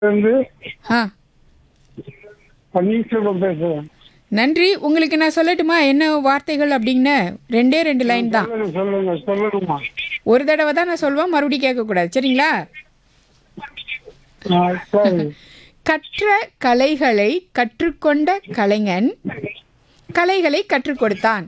வந்து ஆ பன்னீர்செல்வம் பேசுறேன் நன்றி உங்களுக்கு நான் சொல்லட்டுமா என்ன வார்த்தைகள் அப்படின்னு ரெண்டே ரெண்டு லைன் தான் சொல்லுங்க சொல்லுங்க சொல்லணுமா ஒரு தடவை தான் நான் சொல்லுவேன் மறுபடியும் கேட்கக்கூடாது சரிங்களா ஆ, சரி கற்ற கலைகளை கற்றுக்கொண்ட கலைஞன் கலைகளை கற்றுக் கொடுத்தான்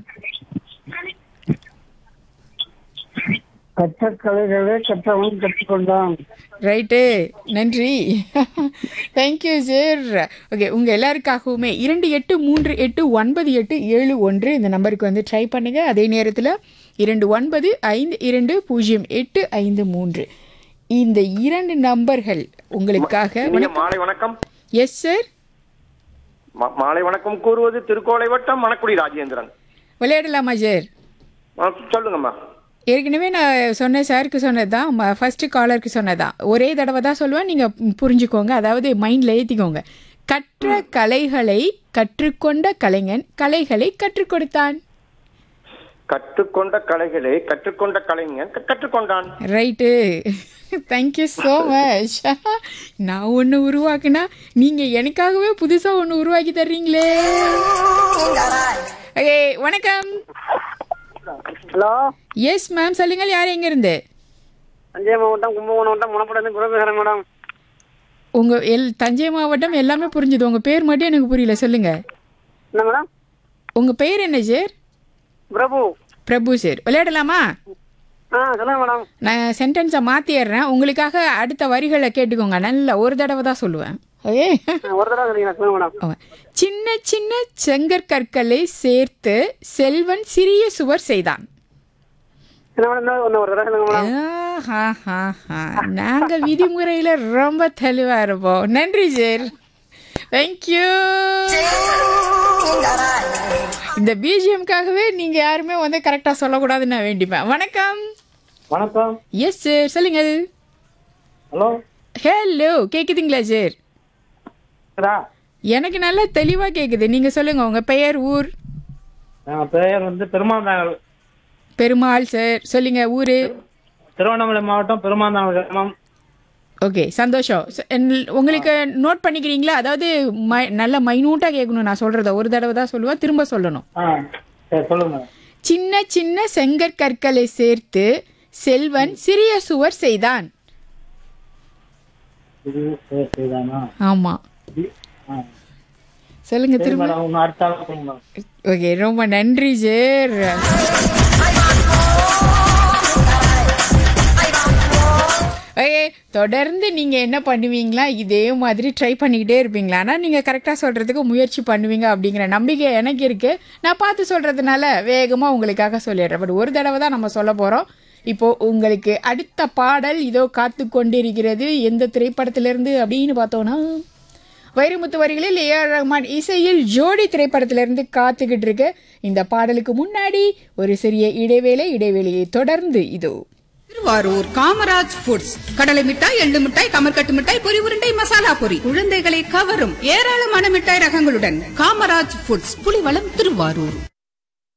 கற்ற கலைகளை கற்றவன் கற்றுக்கொண்டான் ரைட்டு நன்றி தேங்க்யூ சார் ஓகே உங்கள் எல்லாருக்காகவுமே இரண்டு எட்டு மூன்று எட்டு ஒன்பது எட்டு ஏழு ஒன்று இந்த நம்பருக்கு வந்து ட்ரை பண்ணுங்க அதே நேரத்தில் இரண்டு ஒன்பது ஐந்து இரண்டு பூஜ்ஜியம் எட்டு ஐந்து மூன்று இந்த இரண்டு நம்பர்கள் உங்களுக்காக இனிய மாலை வணக்கம் எஸ் சார் மா- மாலை வணக்கம் கூறுவது திருக்கோளை வட்டம் மணக்குடி ராஜேந்திரன் விளையாடலாமா சார் ஆ, சொல்லுங்கம்மா ஏற்கனவே நான் சொன்னேன் சாருக்கு சொன்னதுதான் தான் ஃபர்ஸ்ட் காலருக்கு சொன்னதான் ஒரே தடவை தான் சொல்லுவேன் நீங்கள் புரிஞ்சுக்கோங்க அதாவது மைண்டில் ஏற்றிக்கோங்க கற்ற கலைகளை கற்றுக்கொண்ட கலைஞன் கலைகளை கற்றுக் கொடுத்தான் கற்றுக்கொண்ட கலைகளை கற்றுக்கொண்ட கலைஞன் க- கற்றுக்கொண்டான் ரைட்டு தேங்க்யூ ஸோ மச் நான் ஒன்று உருவாக்குனா நீங்கள் எனக்காகவே புதுசாக ஒன்று உருவாக்கி தர்றீங்களே ஓகே வணக்கம் ஹலோ எஸ் மேம் சொல்லுங்கள் யார் எங்கேருந்து தஞ்சை மாவட்டம் கும்பகோணம் மாவட்டம் முனப்படம் குரு பேசுகிறேன் மேடம் உங்க எல் தஞ்சை மாவட்டம் எல்லாமே புரிஞ்சுது உங்க பேர் மட்டும் எனக்கு புரியல சொல்லுங்க என்ன மேடம் உங்க பேர் என்ன சார் பிரபு பிரபு சார் விளையாடலாமா ஆ சொல்லுங்க மேடம் நான் சென்டென்ஸை மாற்றிடுறேன் உங்களுக்காக அடுத்த வரிகளை கேட்டுக்கோங்க நல்ல ஒரு தடவை தான் சொல்லுவேன் ஓகே ஆ, ஒரு தடவை சொல்லுங்க சொல்லுங்க மேடம் ஆமா. சின்ன சின்ன செங்கற்கற்களை சேர்த்து செல்வன் சிறிய சுவர் செய்தான் என்ன மேடம் இன்னும் இன்னும் ஒரு தடவை சொல்லுங்க மேடம் ஆஹாஹாஹா. நாங்க விதிமுறையில ரொம்ப தெளிவா இருப்போம் நன்றி சார் தேங்க்யூ இந்த பிஜிஎம்காகவே நீங்க யாருமே வந்து கரெக்டா சொல்லக்கூடாதுன்னு நான் வேண்டிப்பேன் வணக்கம் வணக்கம் எஸ் சார் சொல்லுங்க ஹலோ ஹலோ கேக்குதுங்களா சார் கேக்குதா? எனக்கு நல்லா தெளிவா கேக்குது நீங்க சொல்லுங்க உங்க பெயர் ஊர் என் பெயர் வந்து பெருமாந்தாங்கல் பெருமாள் சார் சொல்லுங்க ஊரு திருவண்ணாமலை மாவட்டம் பெருமாந்தாங்கல் கிராமம் ஓகே சந்தோஷம் ச- என்- உங்களுக்கு நோட் பண்ணிக்கிறீங்களா அதாவது மை நல்ல மைனூட்டாக கேட்கணும் நான் சொல்கிறத ஒரு தடவை தான் சொல்லுவேன் திரும்ப சொல்லணும் ஆ சரி சொல்லுங்க சின்ன சின்ன செங்கற்கற்களை சேர்த்து செல்வன் சிறிய சுவர் செய்தான் இது சரி சரிதானா ஆமாம் ஆ சொல்லுங்க சரி திரும்ப மேடம் ஒன்று அடுத்த ஆள் சொல்லுங்க மேடம் ஓகே ரொம்ப நன்றி சார் ஓகே தொடர்ந்து நீங்கள் என்ன பண்ணுவீங்களா இதே மாதிரி ட்ரை பண்ணிக்கிட்டே இருப்பீங்களா ஆனால் நீங்கள் கரெக்டாக சொல்கிறதுக்கு முயற்சி பண்ணுவீங்க அப்படிங்கிற நம்பிக்கை எனக்கு இருக்குது நான் பார்த்து சொல்கிறதுனால வேகமாக உங்களுக்காக சொல்லிடுறேன் பட் ஒரு தடவை தான் நம்ம சொல்ல போகிறோம் இப்போது உங்களுக்கு அடுத்த பாடல் இதோ காத்து கொண்டிருக்கிறது எந்த திரைப்படத்திலிருந்து அப்படின்னு பார்த்தோன்னா வைரமுத்து வரிகளில் ஏஆர் ரஹ்மான் இசையில் ஜோடி திரைப்படத்திலிருந்து காத்துக்கிட்டு இருக்கு இந்த பாடலுக்கு முன்னாடி ஒரு சிறிய இடைவேளை இடைவேளையை தொடர்ந்து இதோ திருவாரூர் காமராஜ் ஃபுட்ஸ் கடலை மிட்டாய் எள்ளு மிட்டாய் கமர்கட்டு மிட்டாய் பொரி உருண்டை மசாலா பொரி குழந்தைகளை கவரும் ஏராளமான மிட்டாய் ரகங்களுடன் காமராஜ் ஃபுட்ஸ் புலிவளம் திருவாரூர்